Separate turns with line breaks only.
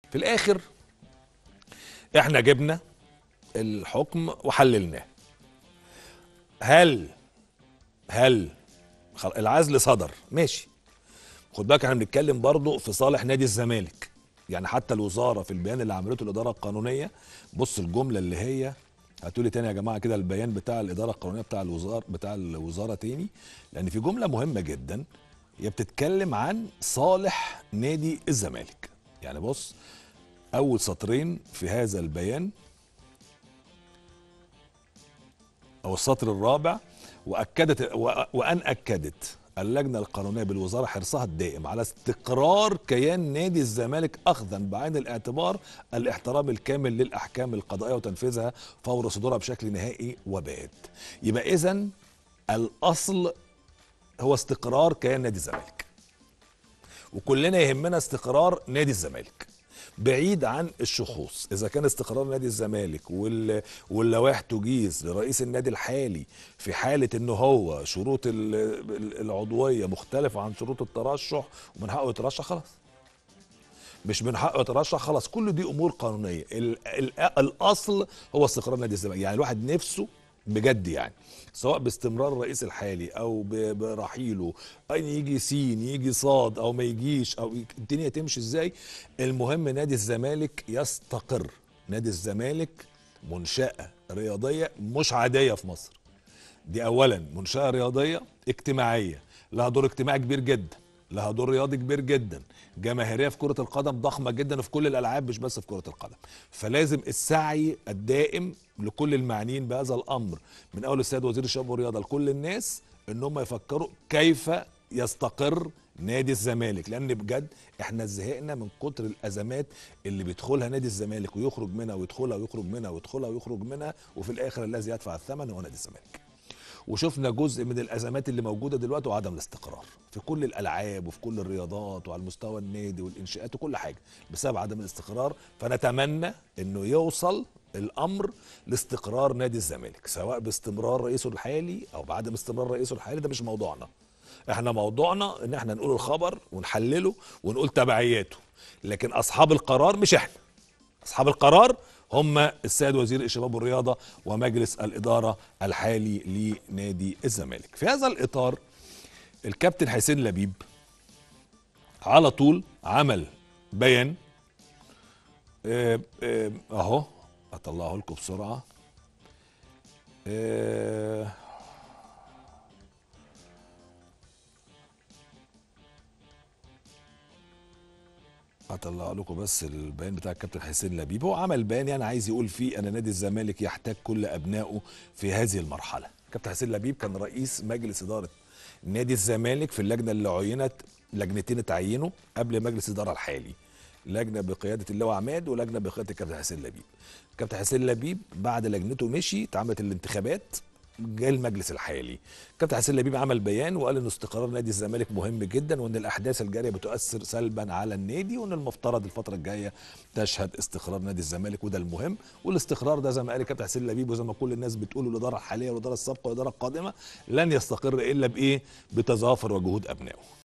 في الاخر احنا جبنا الحكم وحللناه هل هل خل- العزل صدر ماشي خد بالك احنا بنتكلم برضه في صالح نادي الزمالك يعني حتى الوزاره في البيان اللي عملته الاداره القانونيه بص الجمله اللي هي هاتولي تاني يا جماعه كده البيان بتاع الاداره القانونيه بتاع الوزاره بتاع الوزاره تاني لان في جمله مهمه جدا هي بتتكلم عن صالح نادي الزمالك يعني بص اول سطرين في هذا البيان او السطر الرابع واكدت و- وان اكدت اللجنه القانونيه بالوزاره حرصها الدائم على استقرار كيان نادي الزمالك اخذا بعين الاعتبار الاحترام الكامل للاحكام القضائيه وتنفيذها فور صدورها بشكل نهائي وبات يبقى اذا الاصل هو استقرار كيان نادي الزمالك وكلنا يهمنا استقرار نادي الزمالك بعيد عن الشخوص اذا كان استقرار نادي الزمالك وال... واللوائح تجيز لرئيس النادي الحالي في حاله ان هو شروط ال- ال- العضويه مختلفه عن شروط الترشح ومن حقه يترشح خلاص مش من حقه يترشح خلاص كل دي امور قانونيه ال... ال... الاصل هو استقرار نادي الزمالك يعني الواحد نفسه بجد يعني سواء باستمرار الرئيس الحالي او ب- برحيله ان يجي سين يجي صاد او ما يجيش او ي- الدنيا تمشي ازاي المهم نادي الزمالك يستقر نادي الزمالك منشأة رياضية مش عادية في مصر دي اولا منشاه رياضيه اجتماعيه لها دور اجتماعي كبير جدا لها دور رياضي كبير جدا جماهيريه في كره القدم ضخمه جدا في كل الالعاب مش بس في كره القدم فلازم السعي الدائم لكل المعنيين بهذا الامر من اول السيد وزير الشباب والرياضه لكل الناس ان هم يفكروا كيف يستقر نادي الزمالك لان بجد احنا زهقنا من كتر الازمات اللي بيدخلها نادي الزمالك ويخرج منها ويدخلها ويخرج منها ويدخلها ويخرج منها وفي الاخر الذي يدفع الثمن هو نادي الزمالك وشفنا جزء من الازمات اللي موجوده دلوقتي وعدم الاستقرار في كل الالعاب وفي كل الرياضات وعلى المستوى النادي والانشاءات وكل حاجه بسبب عدم الاستقرار فنتمنى انه يوصل الامر لاستقرار نادي الزمالك سواء باستمرار رئيسه الحالي او بعدم استمرار رئيسه الحالي ده مش موضوعنا احنا موضوعنا ان احنا نقول الخبر ونحلله ونقول تبعياته لكن اصحاب القرار مش احنا اصحاب القرار هم السيد وزير الشباب والرياضه ومجلس الاداره الحالي لنادي الزمالك في هذا الاطار الكابتن حسين لبيب على طول عمل بيان آه، آه، اهو اطلعه لكم بسرعه آه، هطلع لكم بس البيان بتاع الكابتن حسين لبيب هو عمل بيان يعني عايز يقول فيه ان نادي الزمالك يحتاج كل ابنائه في هذه المرحله كابتن حسين لبيب كان رئيس مجلس اداره نادي الزمالك في اللجنه اللي عينت لجنتين اتعينوا قبل مجلس الاداره الحالي لجنه بقياده اللواء عماد ولجنه بقياده الكابتن حسين لبيب كابتن حسين لبيب بعد لجنته مشي اتعملت الانتخابات جه المجلس الحالي كابتن حسين لبيب عمل بيان وقال ان استقرار نادي الزمالك مهم جدا وان الاحداث الجاريه بتؤثر سلبا على النادي وان المفترض الفتره الجايه تشهد استقرار نادي الزمالك وده المهم والاستقرار ده زي ما قال الكابتن حسين لبيب وزي ما كل الناس بتقول الاداره الحاليه والاداره السابقه والاداره القادمه لن يستقر الا بايه بتظافر وجهود ابنائه